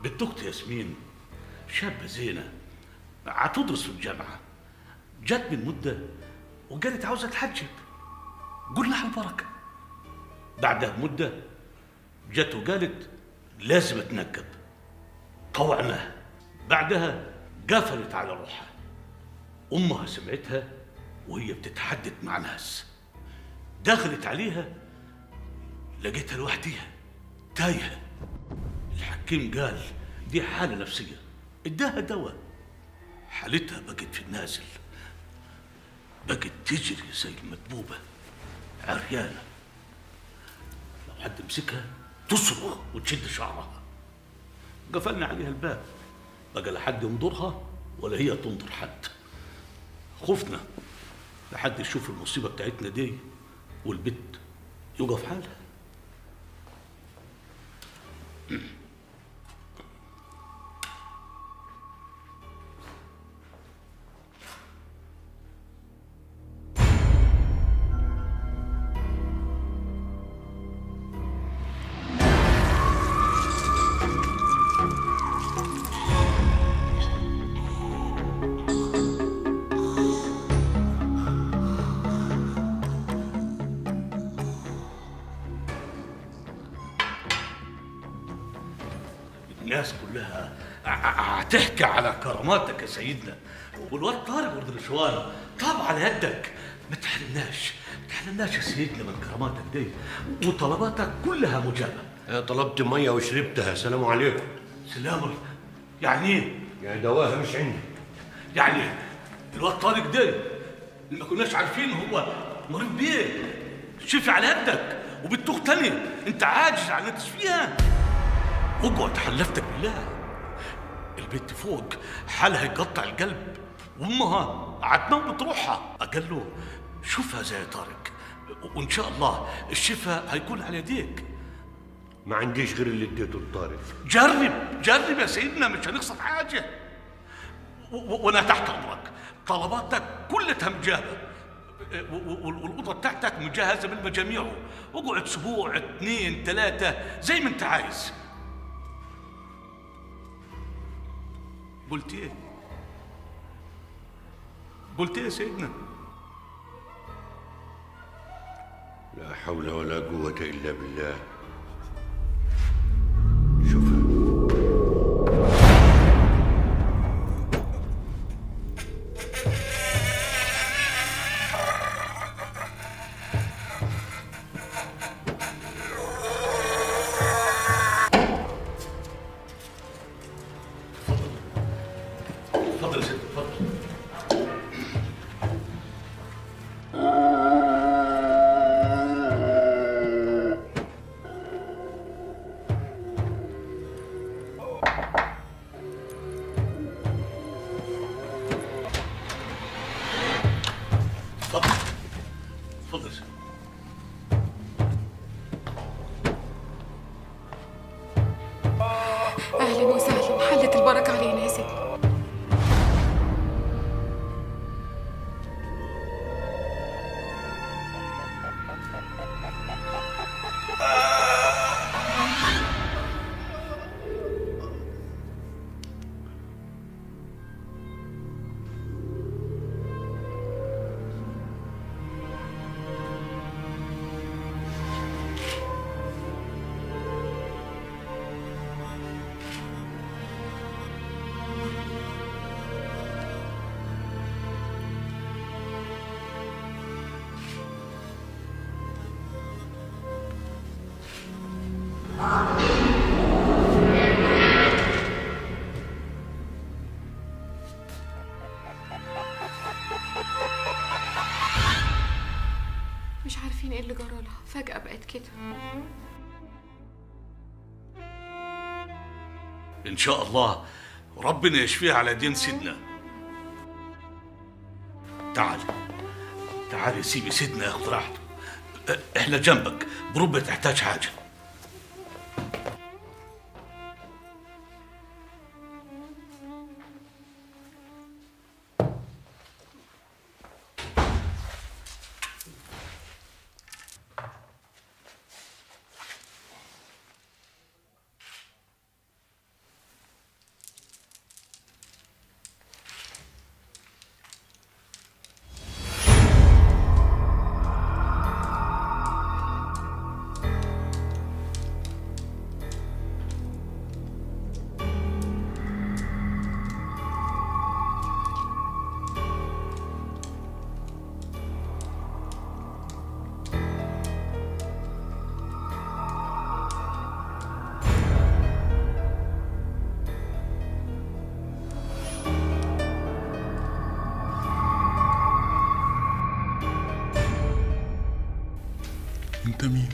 بنت اختي ياسمين شابة زينة هتدرس في الجامعة جت من مدة وقالت عاوزة تحجب قول لها البركة بعدها بمدة جت وقالت لازم اتنقب طوعناها بعدها قفلت على روحها امها سمعتها وهي بتتحدث مع ناس دخلت عليها لقيتها لوحديها تايهه الحكيم قال دي حاله نفسيه اداها دواء حالتها بقت في النازل بقت تجري زي المدبوبه عريانه لو حد مسكها تصرخ وتشد شعرها قفلنا عليها الباب بقى لا حد ينظرها ولا هي تنظر حد خفنا لحد يشوف المصيبه بتاعتنا دي والبت يقف حالها الناس كلها ع- ع- هتحكي على كراماتك يا سيدنا والواد طارق ولد الرشوان طاب على يدك ما تحرمناش ما تحرمناش يا سيدنا من كراماتك دي وطلباتك كلها مجابه طلبت ميه وشربتها سلام عليكم سلام يعني ايه؟ يعني دواها مش عندي يعني الواد طارق ده ما كناش عارفين هو مريض بيه شفي على يدك وبنت تاني انت عاجز عن انك تشفيها اقعد حلفتك بالله البنت فوق حالها يقطع القلب وامها هتموت روحها قال له شوفها زي طارق وان شاء الله الشفاء هيكون على يديك ما عنديش غير اللي اديته لطارق جرب جرب يا سيدنا مش هنخسر حاجه و- و- وانا تحت امرك طلباتك كلها مجابه و- و- والاوضه بتاعتك مجهزه بالمجاميع اقعد اسبوع اثنين ثلاثه زي ما انت عايز قلت ايه قلت ايه يا سيدنا لا حول ولا قوة إلا بالله اتفضل يا سيدنا اتفضل اتفضل اتفضل يا سيدنا اهلا وسهلا حلت البركه علينا يا سيدي مش عارفين ايه اللي جرالها فجأة بقت كده ان شاء الله ربنا يشفيها على دين سيدنا تعال تعال يا سيدي سيدنا ياخد راحته اه، احنا جنبك بربع تحتاج حاجه انت مين